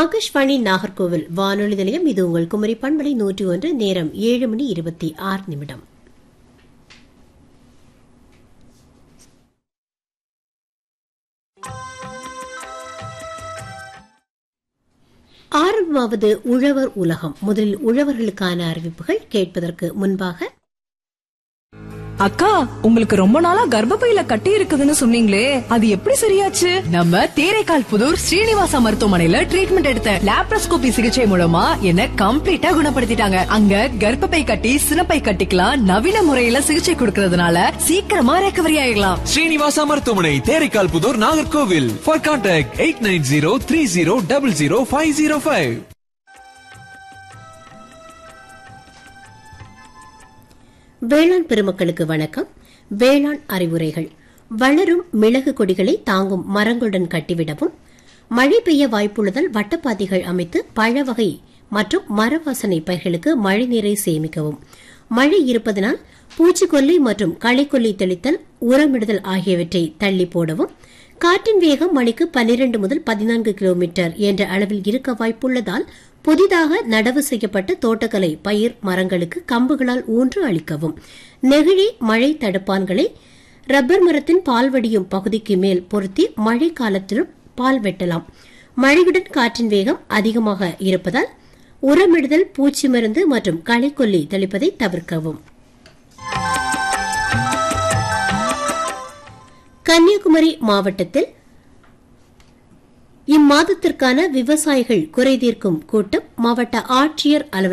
ஆகாஷ்வாணி நாகர்கோவில் வானொலி நிலையம் இது உங்கள் குமரி பண்பலை நூற்றி ஒன்று நேரம் ஏழு மணி இருபத்தி ஆறு நிமிடம் ஆரம்பமாவது உழவர் உலகம் முதலில் உழவர்களுக்கான அறிவிப்புகள் கேட்பதற்கு முன்பாக அக்கா உங்களுக்கு ரொம்ப நாளா கர்ப்பப்பையில கட்டி இருக்குதுன்னு சொன்னீங்களே அது எப்படி சரியாச்சு நம்ம தேரைக்கால் புதூர் ஸ்ரீனிவாசா மருத்துவமனையில ட்ரீட்மெண்ட் எடுத்தேன் லாப்ரோஸ்கோபி சிகிச்சை மூலமா என்ன கம்ப்ளீட்டா குணப்படுத்திட்டாங்க அங்க கர்ப்பப்பை கட்டி சினப்பை கட்டிக்கலாம் நவீன முறையில சிகிச்சை கொடுக்கறதுனால சீக்கிரமா ரெக்கவரி ஆயிடலாம் ஸ்ரீனிவாசா மருத்துவமனை Theraikal Pudur Nagercoil for contact eight nine zero three zero double zero five zero five வேளாண் பெருமக்களுக்கு வணக்கம் வேளாண் அறிவுரைகள் வளரும் மிளகு கொடிகளை தாங்கும் மரங்களுடன் கட்டிவிடவும் மழை பெய்ய வாய்ப்புள்ளதால் வட்டப்பாதைகள் அமைத்து பழவகை மற்றும் மரவாசனை பயிர்களுக்கு மழைநீரை சேமிக்கவும் மழை இருப்பதனால் பூச்சிக்கொல்லி மற்றும் களைக்கொல்லி தெளித்தல் உரமிடுதல் ஆகியவற்றை தள்ளி போடவும் காற்றின் வேகம் மணிக்கு 12 முதல் பதினான்கு கிலோமீட்டர் என்ற அளவில் இருக்க வாய்ப்புள்ளதால் புதிதாக நடவு செய்யப்பட்ட தோட்டக்கலை பயிர் மரங்களுக்கு கம்புகளால் ஊன்று அளிக்கவும் நெகிழி மழை தடுப்பான்களை ரப்பர் மரத்தின் பால் வடியும் பகுதிக்கு மேல் பொருத்தி மழை காலத்திலும் பால் வெட்டலாம் மழையுடன் காற்றின் வேகம் அதிகமாக இருப்பதால் உரமிடுதல் பூச்சி மருந்து மற்றும் களைக்கொல்லி தெளிப்பதை தவிர்க்கவும் கன்னியாகுமரி மாவட்டத்தில் இம்மாதத்திற்கான விவசாயிகள் குறைதீர்க்கும் கூட்டம் மாவட்ட ஆட்சியர் அலுவலகம்